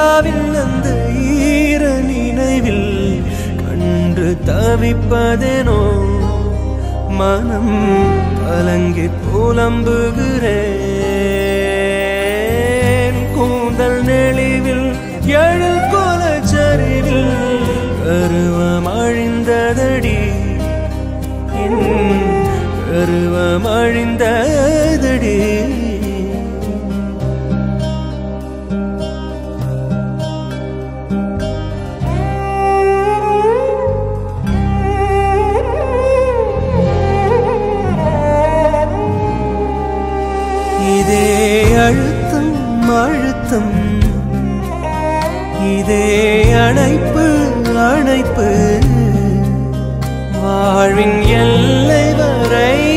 நிலாவில் அந்த ஈர நினைவில் கண்டு தவிப்பதேனோ மனம் கலங்கி புலம்புகிறேன் கூந்தல் நெளிவில் எழில் கோலச்சரிவில் கருவம் அழிந்ததடி என் கருவம் அழிந்ததடி இதே அழுத்தம் அழுத்தம் இதே அணைப்பு அணைப்பு வாழ்வின் எல்லை வரை